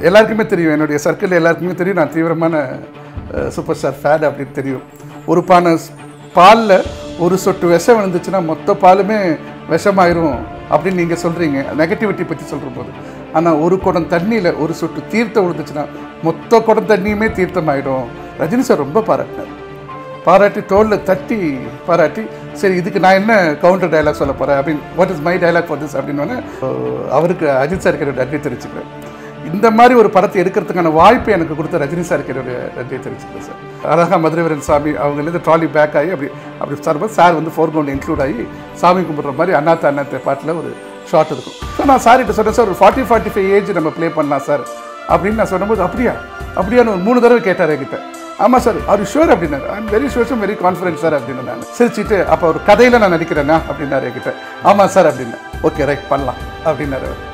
எல்லாருக்குமே தெரியும் என்னுடைய சர்க்கிள் எல்லாருக்குமே தெரியும் நான் தீவிரமான சூப்பர் ஸ்டார் ஃபேன் அப்படின்னு தெரியும் ஒரு பானை பாலில் ஒரு சொட்டு விஷம் விழுந்துச்சுன்னா மொத்த பாலுமே விஷமாயிரும் அப்படின்னு நீங்கள் சொல்கிறீங்க நெகட்டிவிட்டி பற்றி சொல்கிற போது ஆனால் ஒரு குடம் தண்ணியில் ஒரு சொட்டு தீர்த்தம் விழுந்துச்சுன்னா மொத்த குடம் தண்ணியுமே தீர்த்தமாயிடும் ரஜினி சார் ரொம்ப பாராட்டினார் பாராட்டி தோளில் தட்டி பாராட்டி சரி இதுக்கு நான் என்ன கவுண்டர் டயலாக் சொல்ல போகிறேன் அப்படின்னு what is my dialogue for this அப்படின்னு அவருக்கு அஜித் சாருக்கு என்னோட நன்றி தெரிவிச்சுக்கிறேன் இந்த மாதிரி ஒரு படத்தை எடுக்கிறதுக்கான வாய்ப்பு எனக்கு கொடுத்த ரஜினி சாருக்கு என்னுடைய நன்றியை தெரிவிச்சுக்கிறேன் சார் அழகா மதுரைவரன் சாமி அவங்கலேருந்து ட்ராலி பேக் ஆகி அப்படி அப்படி சார் சார் வந்து ஃபோர் கிரவுண்ட் இன்க்ளூட் ஆகி சாமி கும்பிட்ற மாதிரி அண்ணாத்த அண்ணாத்த பாட்டில் ஒரு ஷார்ட் இருக்கும் ஸோ நான் சார் கிட்ட சொன்னேன் சார் ஒரு ஃபார்ட்டி ஃபார்ட்டி ஃபைவ் ஏஜ் நம்ம ப்ளே பண்ணலாம் சார் அப்படின்னு நான் சொன்னபோது அப்படியா அப்படியான்னு ஒரு மூணு தடவை கேட்டார் என்கிட்ட ஆமாம் சார் அவர் ஷுவர் அப்படின்னாரு I'm very sure very confidence sir அப்படின்னு நான் சிரிச்சிட்டு அப்போ ஒரு கதையில் நான் நடிக்கிறேன்னா அப்படின்னாரு என்கிட்ட ஆமாம் சார் அப்படின்னு ஓகே ரைட் பண்ணலாம் அப்படின்னாரு அவர்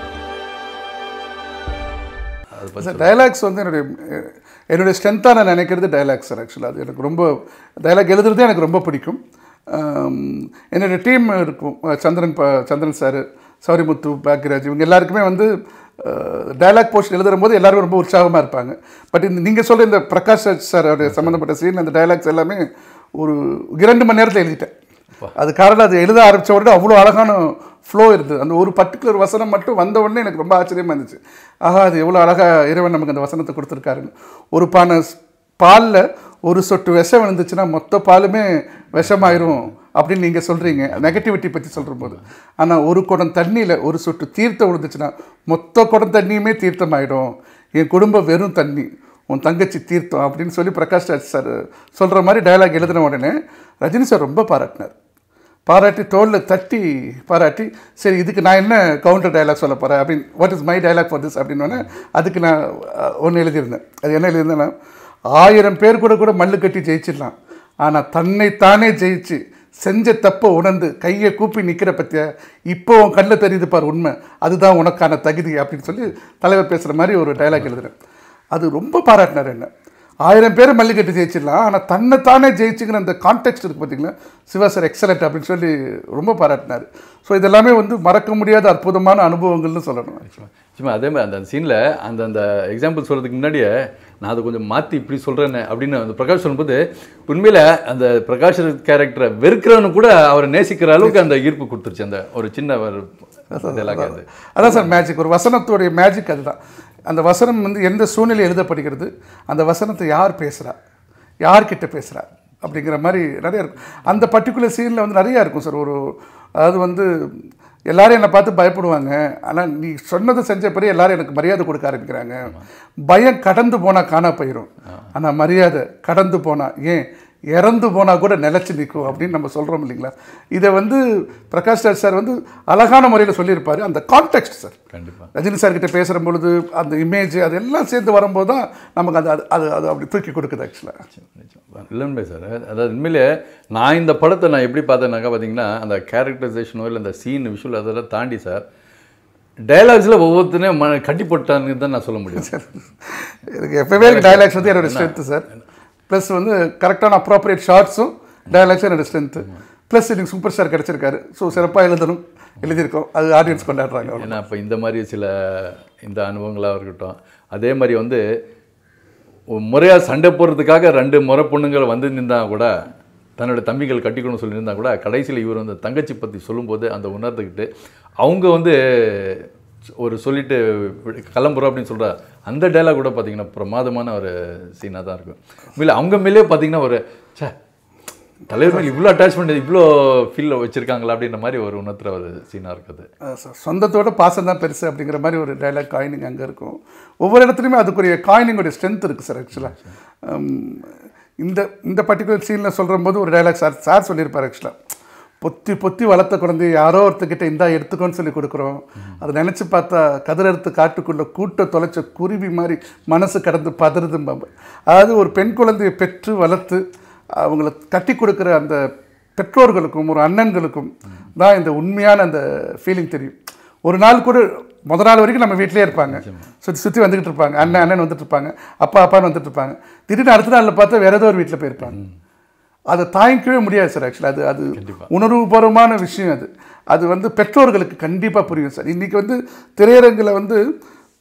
சார் டைலாக்ஸ் வந்து என்னுடைய அஹ், என்னுடைய ஸ்ட்ரென்த்தாக நான் நினைக்கிறது டைலாக்ஸ் சார் ஆக்சுவலாக அது எனக்கு ரொம்ப டைலாக் எழுதுறதே எனக்கு ரொம்ப பிடிக்கும் ஆம், என்னுடைய டீம் இருக்கும் அஹ், சந்திரன் ப சந்திரன் சார் சௌரிமுத்து பாக்கியராஜ் இவங்க எல்லாருக்குமே வந்து டைலாக் போஸ்ட் எழுதுற போது எல்லாரும் ரொம்ப உற்சாகமாக இருப்பாங்க பட் இந்த நீங்கள் சொல்கிற இந்த பிரகாஷ் ராஜ் சார் அவருடைய சம்மந்தப்பட்ட சீன் அந்த டைலாக்ஸ் எல்லாமே ஒரு இரண்டு மணி நேரத்தில் எழுதிட்டேன் அது காரணம் அது எழுத ஆரம்பித்த உடனே அவ்வளோ அழகான ஃப்ளோ இருந்தது அந்த ஒரு பர்டிகுலர் வசனம் மட்டும் வந்த உடனே எனக்கு ரொம்ப ஆச்சரியமாக இருந்துச்சு ஆஹா அது எவ்வளோ அழகாக இறைவன் நமக்கு அந்த வசனத்தை கொடுத்துருக்காருன்னு ஒரு பானை பாலில் ஒரு சொட்டு விஷம் விழுந்துச்சுன்னா மொத்த பாலுமே விஷமாயிரும் அப்படின்னு நீங்கள் சொல்கிறீங்க நெகட்டிவிட்டி பற்றி சொல்கிற போது ஆனால் ஒரு குடம் தண்ணியில் ஒரு சொட்டு தீர்த்தம் விழுந்துச்சுன்னா மொத்த குடம் தண்ணியுமே தீர்த்தமாயிடும் என் குடும்பம் வெறும் தண்ணி உன் தங்கச்சி தீர்த்தம் அப்படின்னு சொல்லி பிரகாஷ் ராஜ் சார் சொல்கிற மாதிரி டயலாக் எழுதின உடனே ரஜினி சார் ரொம்ப பாராட்டினார் பாராட்டி தோளில் தட்டி பாராட்டி சரி இதுக்கு நான் என்ன கவுண்டர் டயலாக் சொல்ல போகிறேன் அப்படின்னு what is my dialogue for this அப்படின்னு அதுக்கு நான் ஒன்று எழுதியிருந்தேன் அது என்ன எழுதியிருந்தேன்னா ஆயிரம் பேர் கூட கூட மல்லு கட்டி ஜெயிச்சிடலாம் ஆனால் தன்னைத்தானே ஜெயிச்சு செஞ்ச தப்பை உணர்ந்து கையை கூப்பி நிற்கிற பற்றிய இப்போ உன் கண்ணில் தெரியுது பார் உண்மை அதுதான் உனக்கான தகுதி அப்படின்னு சொல்லி தலைவர் பேசுகிற மாதிரி ஒரு டயலாக் எழுதுறேன் அது ரொம்ப பாராட்டினார் என்ன ஆயிரம் பேர் மல்லிகட்டு ஜெயிச்சிடலாம் ஆனால் தன்னைத்தானே ஜெயிச்சுங்கிற அந்த கான்டெக்ட் இருக்குது பார்த்தீங்களா சிவா சார் எக்ஸலண்ட் அப்படின்னு சொல்லி ரொம்ப பாராட்டினார் ஸோ இதெல்லாமே வந்து மறக்க முடியாத அற்புதமான அனுபவங்கள்னு சொல்லணும் சும்மா அதே மாதிரி அந்த சீனில் அந்த அந்த எக்ஸாம்பிள் சொல்கிறதுக்கு முன்னாடியே நான் அதை கொஞ்சம் மாற்றி இப்படி சொல்கிறேன்னு அப்படின்னு அந்த பிரகாஷ் சொல்லும்போது உண்மையில் அந்த பிரகாஷ் கேரக்டரை வெறுக்கிறவனு கூட அவரை நேசிக்கிற அளவுக்கு அந்த ஈர்ப்பு கொடுத்துருச்சு அந்த ஒரு சின்ன ஒரு இதெல்லாம் அது அதான் சார் மேஜிக் ஒரு வசனத்துடைய மேஜிக் அதுதான் அந்த வசனம் வந்து எந்த சூழ்நிலை எழுதப்படுகிறது அந்த வசனத்தை யார் பேசுகிறா யார்கிட்ட பேசுகிறா அப்படிங்கிற மாதிரி நிறைய இருக்கும் அந்த பர்டிகுலர் சீனில் வந்து நிறையா இருக்கும் சார் ஒரு அதாவது வந்து எல்லாரும் என்னை பார்த்து பயப்படுவாங்க ஆனால் நீ சொன்னதை செஞ்ச பிறகு எல்லாரும் எனக்கு மரியாதை கொடுக்க ஆரம்பிக்கிறாங்க பயம் கடந்து போனால் காணா போயிடும் ஆனால் மரியாதை கடந்து போனால் ஏன் இறந்து போனால் கூட நிலச்சி நிற்கும் அப்படின்னு நம்ம சொல்கிறோம் இல்லைங்களா இதை வந்து பிரகாஷ் ராஜ் சார் வந்து அழகான முறையில் சொல்லியிருப்பார் அந்த கான்டெக்ட் சார் கண்டிப்பாக ரஜினி சார் கிட்ட பேசுகிற பொழுது அந்த இமேஜ் அதெல்லாம் சேர்ந்து வரும்போது தான் நமக்கு அது அது அது அது அப்படி தூக்கி கொடுக்குது ஆக்சுவலாக இல்லைன்னு சார் அதாவது உண்மையிலே நான் இந்த படத்தை நான் எப்படி பார்த்தேன்னாக்கா பார்த்தீங்கன்னா அந்த கேரக்டரைசேஷனோ இல்லை அந்த சீன் விஷுவல் அதெல்லாம் தாண்டி சார் டைலாக்ஸில் ஒவ்வொருத்தனையும் ம கட்டி போட்டான்னு தான் நான் சொல்ல முடியும் சார் எனக்கு எப்போவே எனக்கு டைலாக்ஸ் வந்து என்னோட ஸ்ட்ரென்த்து சார் ப்ளஸ் வந்து கரெக்டான அப்ராப்ரியேட் ஷார்ட்ஸும் டைலாக்ஸும் என்னோட ஸ்ட்ரென்த்து ப்ளஸ் எனக்கு சூப்பர் ஸ்டார் கிடச்சிருக்காரு ஸோ சிறப்பாக எழுதணும் எழுதியிருக்கோம் அது ஆடியன்ஸ் கொண்டாடுறாங்க அவ்வளோ ஏன்னா இப்போ இந்த மாதிரி சில இந்த அனுபவங்களாக இருக்கட்டும் அதே மாதிரி வந்து முறையாக சண்டை போடுறதுக்காக ரெண்டு முறை பொண்ணுங்கள் வந்து நின்றா கூட தன்னோட தம்பிகள் கட்டிக்கணும்னு சொல்லி இருந்தால் கூட கடைசியில் இவர் வந்து தங்கச்சி பற்றி சொல்லும்போது அந்த உணர்ந்துக்கிட்டு அவங்க வந்து ஒரு சொல்லிட்டு கிளம்புறோம் அப்படின்னு சொல்கிற அந்த டைலாக் கூட பார்த்தீங்கன்னா பிரமாதமான ஒரு சீனாக தான் இருக்கும் இல்லை அவங்க மேலே பார்த்தீங்கன்னா ஒரு ச்சே தலைவர் மேலே இவ்வளோ அட்டாச்மெண்ட் இவ்வளோ ஃபீல் வச்சுருக்காங்களா அப்படின்ற மாதிரி ஒரு உணர்த்துற ஒரு சீனாக இருக்குது அஹ் சொ- சொந்தத்தோட பாசம் தான் பெருசு அப்படிங்கிற மாதிரி ஒரு டைலாக் காயினிங் அங்கே இருக்கும் ஒவ்வொரு இடத்துலையுமே அதுக்குரிய காயினிங்கோடைய ஸ்ட்ரென்த் இருக்குது சார் ஆக்சுவலாக இந்த இந்த பர்டிகுலர் சீனில் சொல்கிற போது ஒரு டைலாக் சார் சார் சொல்லியிருப்பார் ஆக்சுவலாக பொத்தி பொத்தி வளர்த்த குழந்தைய யாரோ ஒருத்தர்கிட்ட இந்தா எடுத்துக்கோன்னு சொல்லி கொடுக்குறோம் அதை நினச்சி பார்த்தா கதிரெடுத்து காட்டுக்குள்ளே கூட்ட தொலைச்ச குருவி மாதிரி மனசு கடந்து பதறுதும்பாங்க அதாவது ஒரு பெண் குழந்தையை பெற்று வளர்த்து அவங்கள கட்டி கொடுக்குற அந்த பெற்றோர்களுக்கும் ஒரு அண்ணன்களுக்கும் தான் இந்த உண்மையான அந்த ஃபீலிங் தெரியும் ஒரு நாள் கூட முத நாள் வரைக்கும் நம்ம வீட்டிலே இருப்பாங்க சுற்றி சுற்றி வந்துக்கிட்டு இருப்பாங்க அண்ணன் அண்ணன் வந்துட்டு இருப்பாங்க அப்பா அப்பான்னு வந்துட்டு இருப்பாங்க திடீர்னு அடுத்த நாளில் பார்த்தா வேற ஏதோ ஒரு வீட்டில் போயிருப்பாங்க அதை தாங்கிக்கவே முடியாது சார் ஆக்சுவலாக அது அது உணர்வுபூர்வமான விஷயம் அது அது வந்து பெற்றோர்களுக்கு கண்டிப்பாக புரியும் சார் இன்றைக்கி வந்து திரையரங்கில் வந்து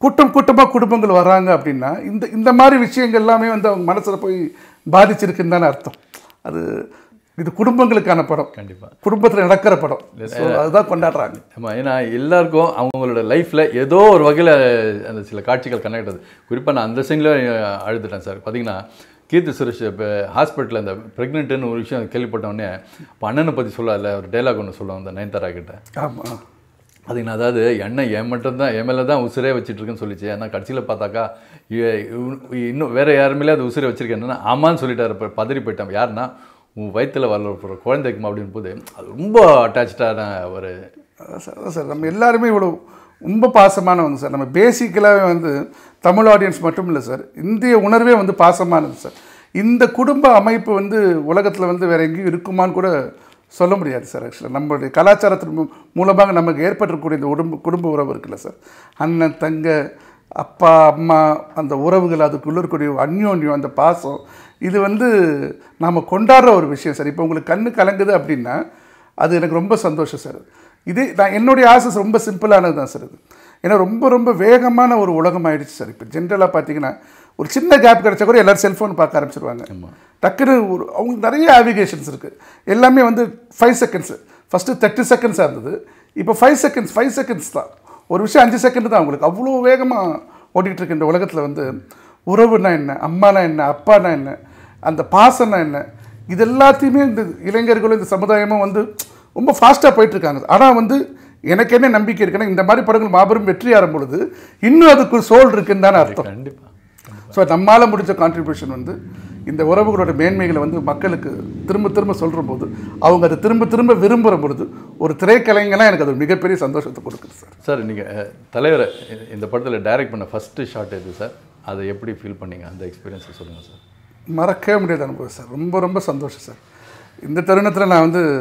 கூட்டம் கூட்டமாக குடும்பங்கள் வராங்க அப்படின்னா இந்த இந்த மாதிரி விஷயங்கள் எல்லாமே வந்து அவங்க மனசில் போய் பாதிச்சிருக்குன்னு தானே அர்த்தம் அது இது குடும்பங்களுக்கான படம் கண்டிப்பாக குடும்பத்தில் நடக்கிற படம் So, அதுதான் கொண்டாடுறாங்க ஆமாம் ஏன்னா எல்லாருக்கும் அவங்களோட லைஃப்பில் ஏதோ ஒரு வகையில் அந்த சில காட்சிகள் கனெக்ட் ஆகுது குறிப்பாக நான் அந்த சீனில் அழுதுட்டேன் சார் பார்த்தீங்கன்னா கீர்த்தி சுரேஷ் இப்போ ஹாஸ்பிட்டலில் இந்த ப்ரெக்னென்ட்டுன்னு ஒரு விஷயம் கேள்விப்பட்ட உடனே இப்போ அண்ணனை பற்றி சொல்லல ஒரு டைலாக் ஒன்று சொல்லுவாங்க அந்த நயன்தாரா கிட்ட ஆமாம் அதுக்கு நான் அதாவது எண்ணெய் என் மட்டும் தான் என் மேலே தான் உசுரே வச்சுட்டு இருக்குன்னு சொல்லிச்சு ஆனால் கடைசியில் பார்த்தாக்கா இ- இ- இன்னும் வேறு யார் மேலே அது உசுரை வச்சிருக்கேன்னா ஆமான்னு சொல்லிட்டாரு இப்போ பதறி போயிட்டேன் யாருன்னா உன் வயித்துல வளர போகிற குழந்தைக்குமா அப்படின்னு போது அது ரொம்ப அட்டாச்சான ஒரு அதான் சார் அதான் சார் நம்ம எல்லாருமே இவ்வளோ ரொம்ப பாசமானவங்க சார் நம்ம பேசிக்கலாகவே வந்து தமிழ் ஆடியன்ஸ் மட்டும் இல்லை சார் இந்திய உணர்வே வந்து பாசமானது சார் இந்த குடும்ப அமைப்பு வந்து உலகத்தில் வந்து வேறு எங்கேயும் இருக்குமான்னு கூட சொல்ல முடியாது சார் ஆக்சுவலாக நம்மளுடைய கலாச்சாரத்தின் மூ- மூலமாக நமக்கு ஏற்பட்டிருக்கக்கூடிய இந்த உடம்பு குடும்ப உறவு இருக்குல்ல சார் அண்ணன் தங்க அப்பா அம்மா அந்த உறவுகள் அதுக்குள்ள இருக்கக்கூடிய அந்யோன்யம் அந்த பாசம் இது வந்து நாம் கொண்டாடுற ஒரு விஷயம் சார் இப்போ உங்களுக்கு கண்ணு கலங்குது அப்படின்னா அது எனக்கு ரொம்ப சந்தோஷம் சார் இது நான் என்னுடைய ஆசை ரொம்ப சிம்பிளானது தான் சார் இது ஏன்னா ரொம்ப ரொம்ப வேகமான ஒரு உலகம் ஆயிடுச்சு சார் இப்போ ஜென்ரலாக பார்த்தீங்கன்னா ஒரு சின்ன கேப் கிடைச்சா கூட எல்லாரும் செல்ஃபோன் பார்க்க ஆரம்பிச்சிருவாங்க டக்குன்னு ஒரு அவங்களுக்கு நிறைய ஆவிகேஷன்ஸ் இருக்குது எல்லாமே வந்து ஃபைவ் செகண்ட்ஸு ஃபஸ்ட்டு தேர்ட்டி செகண்ட்ஸாக இருந்தது இப்போ ஃபைவ் செகண்ட்ஸ் ஃபைவ் செகண்ட்ஸ் தான் ஒரு விஷயம் அஞ்சு செகண்ட் தான் அவங்களுக்கு அவ்வளோ வேகமாக ஓடிட்டு இருக்க இந்த உலகத்தில் வந்து உறவுனா என்ன அம்மானா என்ன அப்பானா என்ன அந்த பாசம்னா என்ன இது எல்லாத்தையுமே இந்த இளைஞர்களும் இந்த சமுதாயமும் வந்து ரொம்ப ஃபாஸ்ட்டாக போயிட்டுருக்காங்க ஆனால் வந்து எனக்கு என்ன நம்பிக்கை இருக்குன்னா இந்த மாதிரி படங்கள் மாபெரும் வெற்றி ஆகும் பொழுது இன்னும் அதுக்கு சோல் இருக்குன்னு தானே அர்த்தம் கண்டிப்பாக ஸோ நம்மால் முடிஞ்ச கான்ட்ரிபியூஷன் வந்து இந்த உறவுகளோட மேன்மைகளை வந்து மக்களுக்கு திரும்ப திரும்ப சொல்கிற போது அவங்க அதை திரும்ப திரும்ப விரும்புகிற பொழுது ஒரு திரைக்கலைஞலாம் எனக்கு அது ஒரு மிகப்பெரிய சந்தோஷத்தை கொடுக்குது சார் சார் நீங்கள் தலைவரை இ- இந்த படத்தில் டைரக்ட் பண்ண ஃபஸ்ட்டு ஷாட் எது சார் அதை எப்படி ஃபீல் பண்ணீங்க அந்த எக்ஸ்பீரியன்ஸை சொல்லுங்கள் சார் மறக்கவே முடியாத அனுபவம் சார் ரொம்ப ரொம்ப சந்தோஷம் சார் இந்த தருணத்தில் நான் வந்து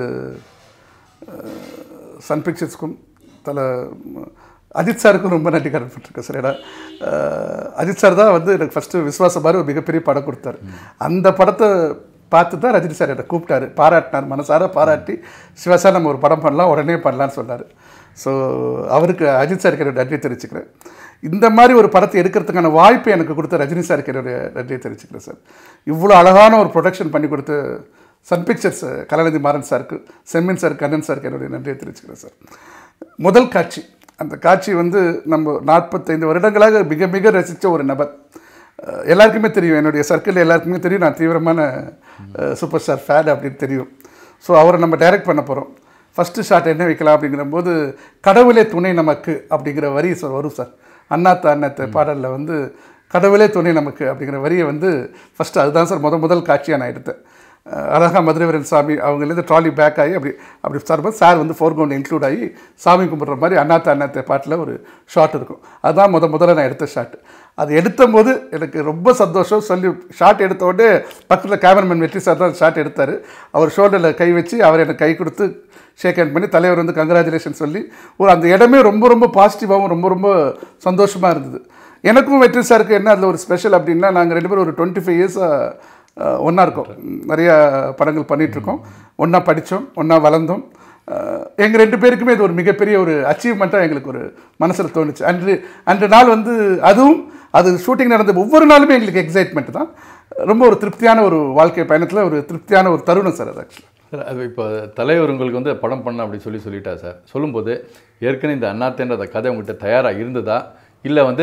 அஹ், சன் பிக்சர்ஸ்க்கும் தலை ம், அஜித் சாருக்கும் ரொம்ப நன்றி கடன்பட்டிருக்கேன் சார் ஏன்னா அஹ், அஜித் சார் தான் வந்து எனக்கு ஃபஸ்ட்டு விஸ்வாசம் மாதிரி ஒரு மிகப்பெரிய படம் கொடுத்தாரு அந்த படத்தை பார்த்து தான் ரஜினி சார் என்னை கூப்பிட்டாரு பாராட்டினார் மனசார பாராட்டி சிவா சார் நம்ம ஒரு படம் பண்ணலாம் உடனே பண்ணலான்னு சொன்னார் ஸோ அவருக்கு அஜித் சாருக்கு என்னோட நன்றியை தெரிவிச்சுக்கிறேன் இந்த மாதிரி ஒரு படத்தை எடுக்கிறதுக்கான வாய்ப்பை எனக்கு கொடுத்த ரஜினி சாருக்கு என்னுடைய நன்றியை தெரிவிச்சுக்கிறேன் சார் இவ்வளோ அழகான ஒரு ப்ரொடக்ஷன் பண்ணி கொடுத்த சன் பிக்சர்ஸ் கலாநிதி மாறன் சாருக்கு செம்மின் சார் கண்ணன் சாருக்கு என்னுடைய நன்றியை தெரிவிச்சுக்கிறேன் சார் முதல் காட்சி அந்த காட்சி வந்து நம்ம நாற்பத்தைந்து வருடங்களாக மிக மிக ரசித்த ஒரு நபர் அஹ் எல்லாருக்குமே தெரியும் என்னுடைய சர்க்கிள் எல்லாருக்குமே தெரியும் நான் தீவிரமான சூப்பர் ஸ்டார் ஃபேன் அப்படின்னு தெரியும் ஸோ அவரை நம்ம டைரக்ட் பண்ண போகிறோம் ஃபஸ்ட்டு ஷாட் என்ன வைக்கலாம் அப்படிங்கிற போது கடவுளே துணை நமக்கு அப்படிங்கிற வரி சார் வரும் சார் அண்ணாத்த அண்ணாத்த பாடலில் வந்து கடவுளே துணை நமக்கு அப்படிங்கிற வரியை வந்து ஃபஸ்ட்டு அதுதான் சார் முத முதல் காட்சியாக நான் எடுத்தேன் அஹ் அழகா மதுரைவரன் சாமி அவங்கலேருந்து ட்ராலி பேக் ஆகி அப்படி அப்படி சார் சார் வந்து ஃபோர்கிரவுண்ட் இன்க்ளூட் ஆகி சாமி கும்பிட்ற மாதிரி அண்ணாத்த அண்ணாத்த பாட்டில் ஒரு ஷாட் இருக்கும் அதுதான் முத முதல்ல நான் எடுத்த ஷாட் அது எடுத்தபோது எனக்கு ரொம்ப சந்தோஷம் சொல்லி ஷாட் எடுத்த உடனே பக்கத்தில் கேமராமேன் வெற்றி சார் தான் ஷாட் எடுத்தார் அவர் ஷோல்டரில் கை வச்சு அவர் எனக்கு கை கொடுத்து ஷேக் ஹேண்ட் பண்ணி தலைவர் வந்து கங்க்ராச்சுலேஷன் சொல்லி ஒரு அந்த இடமே ரொம்ப ரொம்ப பாசிட்டிவாகவும் ரொம்ப ரொம்ப சந்தோஷமாக இருந்தது எனக்கும் வெற்றி சாருக்கு என்ன அதில் ஒரு ஸ்பெஷல் அப்படின்னா நாங்கள் ரெண்டு பேரும் ஒரு டுவெண்ட்டி ஃபைவ் இயர்ஸாக ஒன்றா இருக்கோம் நிறையா படங்கள் பண்ணிகிட்ருக்கோம் ஒன்றா படித்தோம் ஒன்றா வளர்ந்தோம் எங்கள் ரெண்டு பேருக்குமே இது ஒரு மிகப்பெரிய ஒரு அச்சீவ்மெண்ட்டாக எங்களுக்கு ஒரு மனசில் தோணுச்சு அன்று அன்று நாள் வந்து அதுவும் அது ஷூட்டிங் நடந்த ஒவ்வொரு நாளுமே எங்களுக்கு எக்ஸைட்மெண்ட் தான் ரொம்ப ஒரு திருப்தியான ஒரு வாழ்க்கை பயணத்தில் ஒரு திருப்தியான ஒரு தருணம் சார் அது ஆக்சுவலாக சார் அது இப்போ தலைவர் உங்களுக்கு வந்து படம் பண்ண அப்படி சொல்லி சொல்லிட்டா சார் சொல்லும்போது ஏற்கனவே இந்த அண்ணாத்தேன்ற அந்த கதை உங்கள்கிட்ட தயாராக இருந்ததா இல்லை வந்து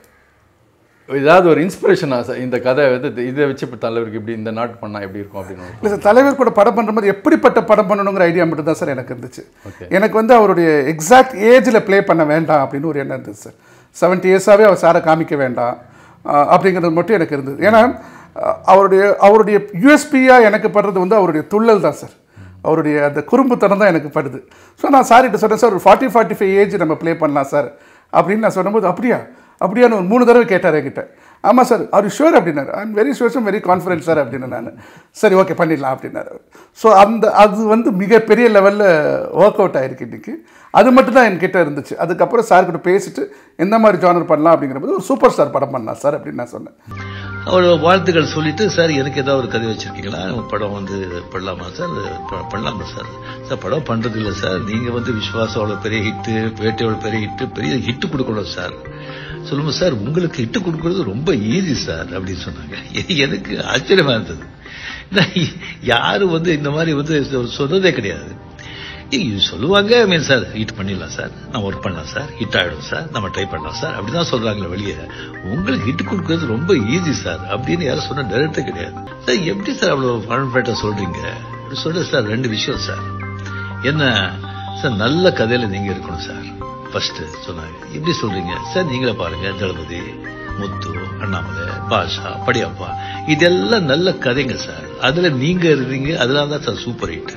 ஏதாவது ஒரு இன்ஸ்பிரேஷனா சார் இந்த கதை வந்து இதை வச்சு இப்போ தலைவருக்கு இப்படி இந்த நாட்டு பண்ணால் எப்படி இருக்கும் அப்படின்னு இல்லை சார் தலைவர் கூட படம் பண்ணுற மாதிரி எப்படிப்பட்ட படம் பண்ணணுங்கிற ஐடியா மட்டும் தான் சார் எனக்கு இருந்துச்சு Okay. எனக்கு வந்து அவருடைய எக்ஸாக்ட் ஏஜில் ப்ளே பண்ண வேண்டாம் அப்படின்னு ஒரு எண்ணம் இருந்துச்சு சார் செவன்ட்டி இயர்ஸாகவே அவர் சாரை காமிக்க வேண்டாம் ஆஹ் அப்படிங்கிறது மட்டும் எனக்கு இருந்தது ஏன்னா ஆஹ் அவருடைய அவருடைய யூஎஸ்பியாக எனக்கு படுறது வந்து அவருடைய துள்ளல் தான் சார் அவருடைய அந்த குறும்புத்தனம் தான் எனக்கு படுது ஸோ நான் சார்கிட்ட சொன்னேன் சார் ஒரு ஃபார்ட்டி ஃபார்ட்டி ஃபைவ் ஏஜ் நம்ம ப்ளே பண்ணலாம் சார் அப்படின்னு நான் சொன்னபோது அப்படியா அப்படியான்னு ஒரு மூணு தடவை கேட்டார் என்கிட்ட ஆமாம் சார் அவர் ஷுவர் அப்படின்னாரு I am very sure very confident sir அப்படின்னு நான் சரி ஓகே பண்ணிடலாம் அப்படின்னாரு ஸோ அந்த அது வந்து மிகப்பெரிய லெவலில் ஒர்க் அவுட் ஆயிருக்கு இன்றைக்கி அது மட்டும் தான் என்கிட்ட இருந்துச்சு அதுக்கப்புறம் சார் கிட்ட பேசிட்டு எந்த மாதிரி ஜானர் பண்ணலாம் அப்படிங்கிற போது ஒரு சூப்பர் ஸ்டார் படம் பண்ணலாம் சார் அப்படின்னு நான் சொன்னேன் அவர் வாழ்த்துக்கள் சொல்லிட்டு சார் எனக்கு ஏதாவது ஒரு கதை வச்சிருக்கீங்களா நம்ம படம் வந்து பண்ணலாமா சார் ப- பண்ணலாமா சார் சார் படம் பண்றது இல்லை சார் நீங்க வந்து விஸ்வாசம் அவ்வளவு பெரிய ஹிட்டு பேட்டை அவ்வளவு பெரிய ஹிட்டு பெரிய ஹிட் கொடுக்கணும் சார் சொல்லுங்க சார் உங்களுக்கு ஹிட் கொடுக்கறது ரொம்ப ஈஸி சார் அப்படின்னு சொன்னாங்க எ- எனக்கு ஆச்சரியமா இருந்தது நான் யாரும் வந்து இந்த மாதிரி வந்து சொ- சொன்னதே கிடையாது இது சொல்லுவாங்க மீன் சார் ஹிட் பண்ணிடலாம் சார் நான் ஒர்க் பண்ணலாம் சார் ஹிட் ஆயிடும் சார் நம்ம ட்ரை பண்ணலாம் சார் அப்படிதான் சொல்றாங்களே வெளியே உங்களுக்கு ஹிட் கொடுக்கறது ரொம்ப ஈஸி சார் அப்படின்னு யாரும் சொன்ன டேரக்டே கிடையாது சார் எப்படி சார் அவ்வளவு கான்பிடண்டா சொல்றீங்க அப்படி சொல்ற சார் ரெண்டு விஷயம் சார் என்ன சார் நல்ல கதையில நீங்க இருக்கணும் சார் ஃபர்ஸ்ட் சொன்னாங்க எப்படி சொல்றீங்க சார் நீங்களே பாருங்க தளபதி முத்து அண்ணாமலை பாஷா படியப்பா இதெல்லாம் நல்ல கதைங்க சார் அதுல நீங்க இருக்கீங்க அதனால தான் சார் சூப்பர் ஹிட்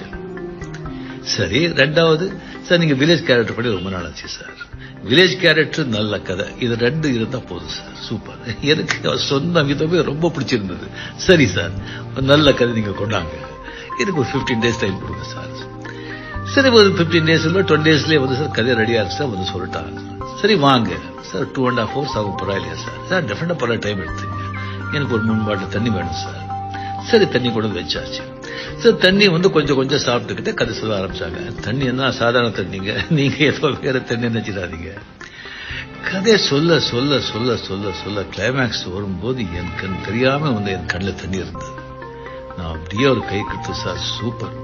சரி ரெண்டாவது சார் நீங்க வில்லேஜ் கேரக்டர் பண்ணி ரொம்ப நாள் ஆச்சு சார் வில்லேஜ் கேரக்டர் நல்ல கதை இது ரெண்டு இருந்தா போதும் சார் சூப்பர் எனக்கு அவர் சொன்ன விதமே ரொம்ப பிடிச்சிருந்தது சரி சார் ஒரு நல்ல கதை நீங்க கொண்டாங்க எனக்கு ஒரு 15 டேஸ் டைம் கொடுங்க சார் சரி ஒரு 15 டேஸ் இல்லை டுவெண்ட்டி டேஸ்லேயே வந்து சார் கதை ரெடியா இருக்கு சார் வந்து சொல்லிட்டாங்க சரி வாங்க sir two and half hours ஆகும் பரவாயில்லையா சார் சார் டெஃபினட்டாக பரவாயில்ல டைம் எடுத்துங்க எனக்கு ஒரு மூணு பாட்டில் தண்ணி வேணும் சார் சரி தண்ணி கொண்டு வந்து வச்சாச்சு சார் தண்ணி வந்து கொஞ்சம் கொஞ்சம் சாப்பிட்டுக்கிட்டு கதை சொல்ல ஆரம்பிச்சாங்க தண்ணி என்ன சாதாரண தண்ணிங்க நீங்க ஏதோ வேற தண்ணி நினைச்சிடாதீங்க கதையை சொல்ல சொல்ல சொல்ல சொல்ல சொல்ல கிளைமேக்ஸ் வரும்போது என் கண் தெரியாம வந்து என் கண்ணில் தண்ணி இருந்தது நான் அப்படியே ஒரு கை கொடுத்து சார் சூப்பர்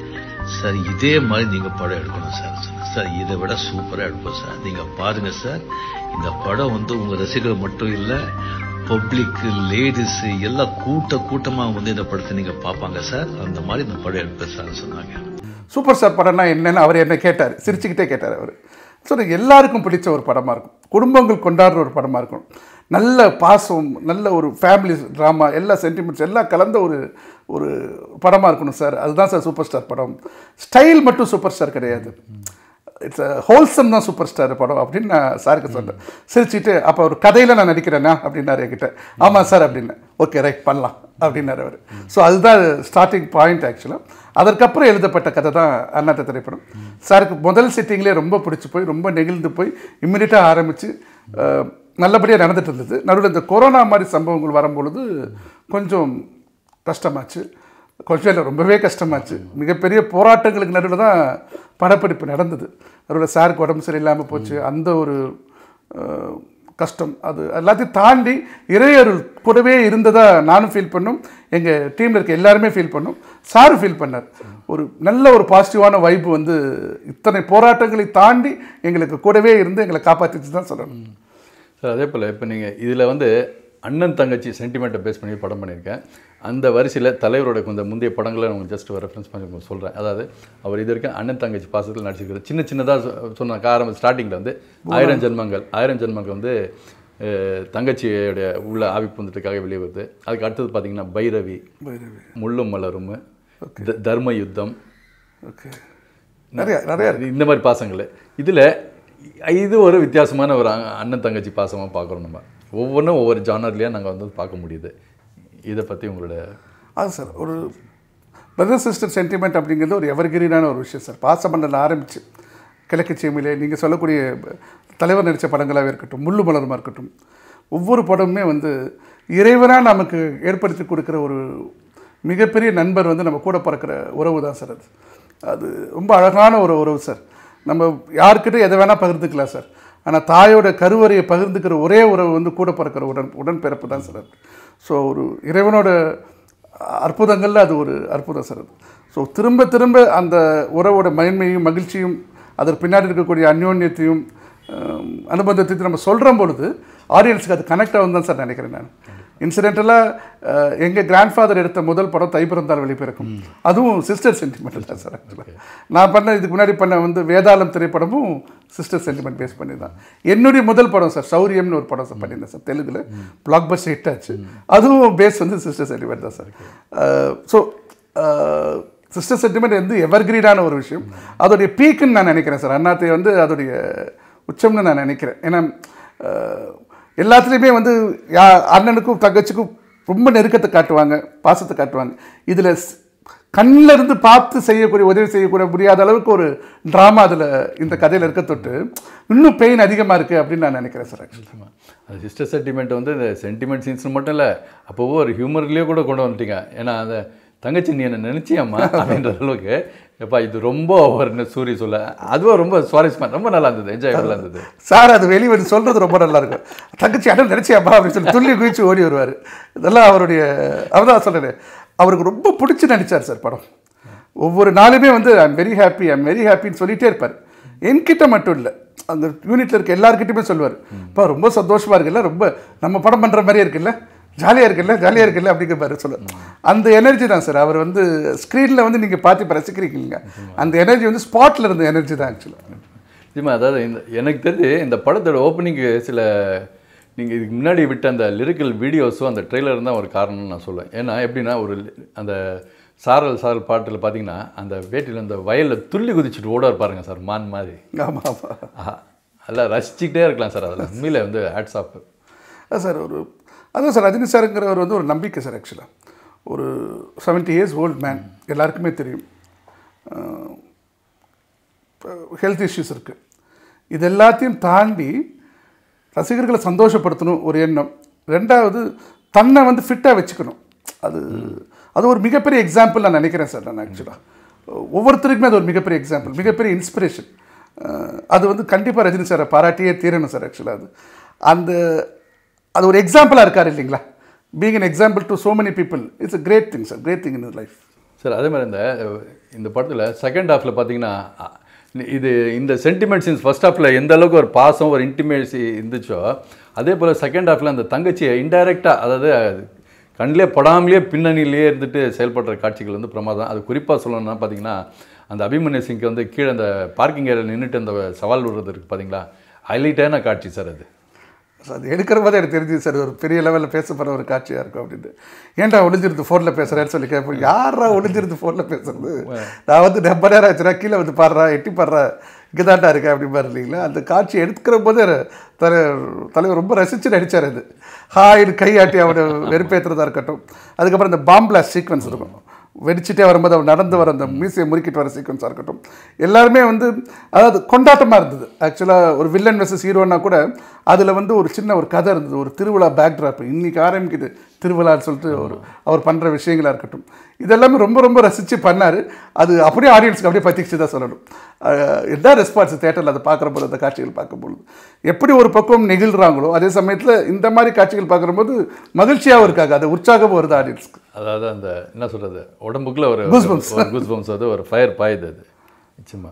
சார் இதே மாதிரி நீங்க படம் எடுக்கணும் சார் சொன்னேன். சார் இதை விட சூப்பரா எடுப்போம் சார் நீங்க பாருங்க சார் இந்த படம் வந்து உங்க ரசிகர்கள் மட்டும் இல்ல பப்ளிக் லேடிஸ் எல்லாம் கூட்ட கூட்டமா வந்து இந்த படத்தை நீங்க பார்ப்பாங்க சார் அந்த மாதிரி இந்த படம் எடுப்பேன் சார் சொன்னாங்க சூப்பர் ஸ்டார் படம்னா என்னன்னு அவர் என்ன கேட்டார் சிரிச்சுக்கிட்டே கேட்டார் அவர் ஸோ எல்லாருக்கும் பிடிச்ச ஒரு படமாக இருக்கும் குடும்பங்கள் கொண்டாடுற ஒரு படமாக இருக்கும் நல்ல பாசம் நல்ல ஒரு ஃபேமிலி ட்ராமா எல்லா சென்டிமெண்ட்ஸ் எல்லாம் கலந்த ஒரு ஒரு படமாக இருக்கணும் சார் அதுதான் சார் சூப்பர் ஸ்டார் படம் ஸ்டைல் மட்டும் சூப்பர் ஸ்டார் கிடையாது இட்ஸ் ஹோல்சம் தான் சூப்பர் ஸ்டார் படம் அப்படின்னு நான் சாருக்கு சொன்னேன் சிரிச்சுட்டு அப்போ ஒரு கதையில் நான் நடிக்கிறேன்னா அப்படின்னாரு என்கிட்ட ஆமாம் சார் அப்படின்னேன் ஓகே ரைட் பண்ணலாம் அப்படின்னாரு அவர் ஸோ அதுதான் ஸ்டார்டிங் பாயிண்ட் ஆக்சுவலாக அதற்கப்புறம் எழுதப்பட்ட கதை தான் அண்ணாத்த திரைப்படம் சாருக்கு முதல் சிட்டிங்லேயே ரொம்ப பிடிச்சி போய் ரொம்ப நெகிழ்ந்து போய் இம்மிடியட்டாக ஆரம்பித்து நல்லபடியாக நடந்துட்டு இருந்தது நடுவில் இந்த கொரோனா மாதிரி சம்பவங்கள் வரும்பொழுது கொஞ்சம் கஷ்டமாச்சு கொஞ்சம் இல்லை ரொம்பவே கஷ்டமாச்சு மிகப்பெரிய போராட்டங்களுக்கு நடுவில் தான் படப்பிடிப்பு நடந்தது நடுவில் சாருக்கு உடம்பு சரியில்லாமல் போச்சு அந்த ஒரு அஹ், கஷ்டம் அது எல்லாத்தையும் தாண்டி இறையருள் கூடவே இருந்ததா நானும் ஃபீல் பண்ணோம் எங்கள் டீமில் இருக்க எல்லாருமே ஃபீல் பண்ணோம் சாரும் ஃபீல் பண்ணார் ஒரு நல்ல ஒரு பாசிட்டிவான வைப்பு வந்து இத்தனை போராட்டங்களை தாண்டி எங்களுக்கு கூடவே இருந்து எங்களை காப்பாற்றிச்சு தான் சொல்லணும் சார் அதே போல் இப்போ நீங்கள் இதில் வந்து அண்ணன் தங்கச்சி சென்டிமெண்ட்டை பேஸ் பண்ணி படம் பண்ணியிருக்கேன் அந்த வரிசையில் தலைவரோட கொஞ்சம் முந்தைய படங்களை நான் ஜஸ்ட் ரெஃபரன்ஸ் பண்ணி உங்களுக்கு சொல்கிறேன் அதாவது அவர் இது வரைக்கும் அண்ணன் தங்கச்சி பாசத்தில் நடிச்சிருக்கிறது சின்ன சின்னதாக சொன்ன ஆரம்ப ஸ்டார்டிங்கில் வந்து ஆயிரம் ஜென்மங்கள் ஆயிரம் ஜென்மங்கள் வந்து அஹ், தங்கச்சியோடைய உள்ள ஆவி புந்தத்துக்காக வெளியே வருது அதுக்கு அடுத்தது பார்த்தீங்கன்னா பைரவி முள்ளும் மலரும் த- தர்ம யுத்தம் ஓகே நிறைய நிறைய இருக்கு. இந்த மாதிரி பாசங்கள் இதில் இது ஒரு வித்தியாசமான ஒரு அ- அண்ணன் தங்கச்சி பாசமாக பார்க்குறோம் நம்ம ஒவ்வொன்றும் ஒவ்வொரு ஜானர்லேயே நாங்கள் வந்து பார்க்க முடியுது இதை பற்றி உங்களோட அது சார் ஒரு பிரதர் சிஸ்டர் சென்டிமெண்ட் அப்படிங்கிறது ஒரு எவர்கிரீனான ஒரு விஷயம் சார் பாசமண்டல ஆரம்பிச்சு கிழக்கு சீமையிலே நீங்கள் சொல்லக்கூடிய தலைவர் நடித்த படங்களாகவே இருக்கட்டும் முள்ளு மலருமா இருக்கட்டும் ஒவ்வொரு படமுமே வந்து இறைவனாக நமக்கு ஏற்படுத்தி கொடுக்குற ஒரு மிகப்பெரிய நண்பர் வந்து நம்ம கூட பிறக்கிற உறவு தான் சார் அது அது ரொம்ப அழகான ஒரு உறவு சார் நம்ம யார்கிட்ட எதை வேணால் பகிர்ந்துக்கலாம் சார் ஆனால் தாயோட கருவறையை பகிர்ந்துக்கிற ஒரே உறவு வந்து கூட பிறக்கிற உடன் உடன்பிறப்பு தான் சார் அது ஸோ ஒரு இறைவனோட அற்புதங்களில் அது ஒரு அற்புதம் சார் அது ஸோ திரும்ப திரும்ப அந்த உறவோட மேன்மையும் மகிழ்ச்சியும் அதற்கு பின்னாடி இருக்கக்கூடிய அந்யோன்யத்தையும் ஆம், அனுபந்தத்தையும் நம்ம சொல்கிற பொழுது ஆடியன்ஸுக்கு அது கனெக்ட் ஆகும் தான் சார் நினைக்கிறேன் நான் இன்சிடென்டலாக எங்கள் கிராண்ட்ஃபாதர் எடுத்த முதல் படம் தை பிறந்தால் வெளிப்பிறக்கும் அதுவும் சிஸ்டர் சென்டிமெண்ட் தான் சார் ஆக்சுவலாக நான் பண்ண இதுக்கு முன்னாடி பண்ண வந்து வேதாளம் திரைப்படமும் சிஸ்டர் சென்டிமெண்ட் பேஸ் பண்ணி தான் என்னுடைய முதல் படம் சார் சௌரியம்னு ஒரு படம் சார் பண்ணியிருந்தேன் சார் தெலுங்குல பிளாக் பஸ் ஹிட் ஆச்சு அதுவும் பேஸ் வந்து சிஸ்டர் சென்டிமெண்ட் தான் சார் ஸோ சிஸ்டர் சென்டிமெண்ட் வந்து எவர்கிரீனான ஒரு விஷயம் அதோடைய பீக்குன்னு நான் நினைக்கிறேன் சார் அண்ணாத்தை வந்து அதோடைய உச்சம்னு நான் நினைக்கிறேன் ஏன்னா அஹ், எல்லாத்துலேயுமே வந்து யா அண்ணனுக்கும் தங்கச்சிக்கும் ரொம்ப நெருக்கத்தை காட்டுவாங்க பாசத்தை காட்டுவாங்க இதில் கண்ணில் இருந்து பார்த்து செய்யக்கூடிய உதவி செய்யக்கூடிய முடியாத அளவுக்கு ஒரு ட்ராமா அதில் இந்த கதையில் இருக்க தொட்டு இன்னும் பெயின் அதிகமாக இருக்குது அப்படின்னு நான் நினைக்கிறேன் சார் ஆக்சுவலி ஆமா. அது சிஸ்டர் சென்டிமெண்ட் வந்து இந்த சென்டிமெண்ட் சீன்ஸ் மட்டும் இல்லை அப்போவோ ஒரு ஹியூமர்லேயே கூட கொண்டு வந்துட்டீங்க ஏன்னா அந்த தங்கச்சி நீ என்ன நினச்சியாம்மா அப்படின்ற அளவுக்கு எப்பா இது ரொம்ப ஓவர்னு சூரிய சொல்ல அதுவும் ரொம்ப சுவாரஸ்யமாக ரொம்ப நல்லா இருந்தது என்ஜாயபுளாக இருந்தது சார் அது வெளியே வந்து சொல்கிறது ரொம்ப நல்லா இருக்கும் தங்கச்சி அண்ணன் நினச்சியாப்பா அப்படின்னு சொல்லி துள்ளி குதிச்சு ஓடி வருவார் இதெல்லாம் அவருடைய அவர்தான் சொல்கிறேன் அவருக்கு ரொம்ப பிடிச்சி நடித்தார் சார் படம் ஒவ்வொரு நாளுமே வந்து I'm very happy I'm very ஹாப்பின்னு சொல்லிகிட்டே இருப்பார் என்கிட்ட மட்டும் இல்லை அந்த யூனிட்டில் இருக்க எல்லாருக்கிட்டையுமே சொல்லுவார் இப்போ ரொம்ப சந்தோஷமாக இருக்குல்ல ரொம்ப நம்ம படம் பண்ணுற மாதிரியே இருக்குல்ல ஜாலியாக இருக்குல்ல ஜாலியாக இருக்குல்ல அப்படிங்கிற மாதிரி சொல்ல அந்த எனர்ஜி தான் சார் அவர் வந்து ஸ்க்ரீனில் வந்து நீங்கள் பார்த்து இப்போ ரசிக்கிறீங்க அந்த எனர்ஜி வந்து ஸ்பாட்டில் இருந்த எனர்ஜி தான் ஆக்சுவலாக நிச்சயமா அதாவது இந்த எனக்கு தெரிஞ்சு இந்த படத்தோட ஓப்பனிங்கு சில நீங்கள் இதுக்கு முன்னாடி விட்ட அந்த லிரிக்கல் வீடியோஸும் அந்த ட்ரெய்லர் தான் ஒரு காரணம்னு நான் சொல்லுவேன் ஏன்னா எப்படின்னா ஒரு li- அந்த சாரல் சாரல் பாட்டில் பார்த்தீங்கன்னா அந்த வேட்டியில் அந்த வயலில் துள்ளி குதிச்சுட்டு ஓட பாருங்க சார் மான் மாதிரி ஆமாம் ஆமாம் ஆஹா நல்லா ரசிச்சுக்கிட்டே இருக்கலாம் சார் அதில் உண்மையில் வந்து ஹேட்ஸ் ஆஃப் அதான் சார் ஒரு அதான் சார் ரஜினி சாருங்கிறவர் வந்து ஒரு நம்பிக்கை சார் ஆக்சுவலாக ஒரு 70 இயர்ஸ் ஓல்ட் மேன் எல்லாருக்குமே தெரியும் ஹெல்த் இஷ்யூஸ் இருக்குது இது எல்லாத்தையும் தாண்டி ரசிகர்களை சந்தோஷப்படுத்தணும் ஒரு எண்ணம் ரெண்டாவது தன்னை வந்து ஃபிட்டாக வச்சுக்கணும் அது அது ஒரு மிகப்பெரிய எக்ஸாம்பிள் நான் நினைக்கிறேன் சார் நான் ஆக்சுவலாக ஒவ்வொருத்தருக்குமே அது ஒரு மிகப்பெரிய எக்ஸாம்பிள் மிகப்பெரிய இன்ஸ்பிரேஷன் அது வந்து கண்டிப்பாக ரஜினி சாரை பாராட்டியே தீரணும் சார் ஆக்சுவலாக அது அந்த அது ஒரு எக்ஸாம்பிளாக இருக்கார் இல்லைங்களா being an example to so many people it's a great thing sir great thing in life sir அதே மாதிரி இந்த இந்த படத்தில் செகண்ட் ஹாஃபில் பார்த்தீங்கன்னா அ, இது இந்த சென்டிமெண்ட் சீன்ஸ் ஃபர்ஸ்ட் ஹாஃபில் எந்த அளவுக்கு ஒரு பாசம் ஒரு இன்டிமேசி இருந்துச்சோ அதே போல் செகண்ட் ஹாஃபில் அந்த தங்கச்சியை இன்டைரக்டாக அதாவது கண்ணிலே படாமலே பின்னணியிலேயே இருந்துட்டு செயல்படுற காட்சிகள் வந்து பிரமாதம் அது குறிப்பாக சொல்லணும்னா பார்த்தீங்கன்னா அந்த அபிமன்யு சிங்க்கு வந்து கீழே அந்த பார்க்கிங் ஏரியாவில் நின்றுட்டு அந்த சவால் விடுறது இருக்குது பார்த்தீங்களா ஹைலைட்டான காட்சி சார் அது So, அது எடுக்கிற போது எனக்கு தெரிஞ்சுது சார் ஒரு பெரிய லெவலில் பேசப்படுற ஒரு காட்சியாக இருக்கும் அப்படின்ட்டு ஏன்டா ஒளிஞ்சிருந்து ஃபோனில் பேசுகிறேன்னு சொல்லி கேட்போம் யாரா ஒளிஞ்சிருந்து ஃபோனில் பேசுறது நான் வந்து ரொம்ப நேரம் ஆச்சுன்னா கீழே வந்து பாடுறா எட்டி பாடுறா இங்கே தாண்டா இருக்கேன் அப்படி பாரு இல்லைங்களா அந்த காட்சி எடுக்கிற போது தலை தலைவர் ரொம்ப ரசித்து நடித்தார் அது ஹாயின்னு கையாட்டி அவனை வெறுப்பேற்றுறதா இருக்கட்டும் அதுக்கப்புறம் இந்த பாம்பிளாஸ் சீக்வன்ஸ் இருக்கும் வெடிச்சிட்டே வரும்போது அவர் நடந்து வர அந்த மியூசியம் முறுக்கிட்டு வர சீக்வன்ஸாக இருக்கட்டும் எல்லாருமே வந்து அதாவது கொண்டாட்டமாக இருந்தது ஆக்சுவலாக ஒரு வில்லன் வெர்சஸ் ஹீரோனா கூட அதில் வந்து ஒரு சின்ன ஒரு கதை இருந்தது ஒரு திருவிழா பேக்ட்ராப் இன்னைக்கு ஆரம்பிக்குது திருவிழான்னு சொல்லிட்டு ஒரு அவர் பண்ணுற விஷயங்களாக இருக்கட்டும் இதெல்லாமே ரொம்ப ரொம்ப ரசித்து பண்ணார் அது அப்படியே ஆடியன்ஸ்க்கு அப்படியே பற்றிச்சு தான் சொல்லணும் அஹ் என்ன ரெஸ்பான்ஸ் தேட்டரில் அதை பார்க்குறபோது அந்த காட்சிகள் பார்க்கும்பொழுது எப்படி ஒரு பக்கம் நெகிழ்றாங்களோ அதே சமயத்தில் இந்த மாதிரி காட்சிகள் பார்க்கும்போது மகிழ்ச்சியாகவும் இருக்காங்க அது உற்சாகமும் வருது ஆடியன்ஸ்க்கு அதாவது அந்த என்ன சொல்கிறது உடம்புக்குள்ள ஒரு Goosebumps. ஒரு goosebumps அது ஒரு ஃபயர் பாயுது அது நிச்சயமா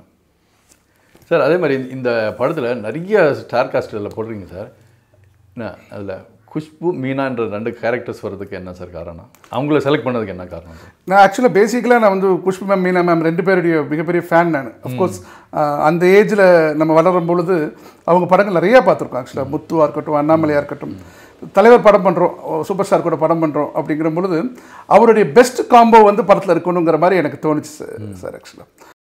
சார் அதே மாதிரி இந்த படத்தில் நிறைய ஸ்டார் காஸ்டில் போடுறீங்க சார் என்ன அதில் குஷ்பு மீனான்ற ரெண்டு கேரக்டர்ஸ் வர்றதுக்கு என்ன சார் காரணம் அவங்கள செலக்ட் பண்ணதுக்கு என்ன காரணம் சார் நான் ஆக்சுவலாக பேசிக்கலாக நான் வந்து குஷ்பு மேம் மீனா மேம் ரெண்டு பேருடைய மிகப்பெரிய ஃபேன் நான் அஃப்கோர்ஸ் அந்த ஏஜில் நம்ம வளரும் பொழுது அவங்க படங்கள் நிறையா பார்த்துருக்கோம் ஆக்சுவலாக முத்துவாக இருக்கட்டும் அண்ணாமலையாக இருக்கட்டும் தலைவர் படம் பண்ணுறோம் சூப்பர் ஸ்டார் கூட படம் பண்ணுறோம் அப்படிங்கிற பொழுது அவருடைய பெஸ்ட் காம்போ வந்து படத்தில் இருக்கணுங்கிற மாதிரி எனக்கு தோணுச்சு சார் சார் ஆக்சுவலாக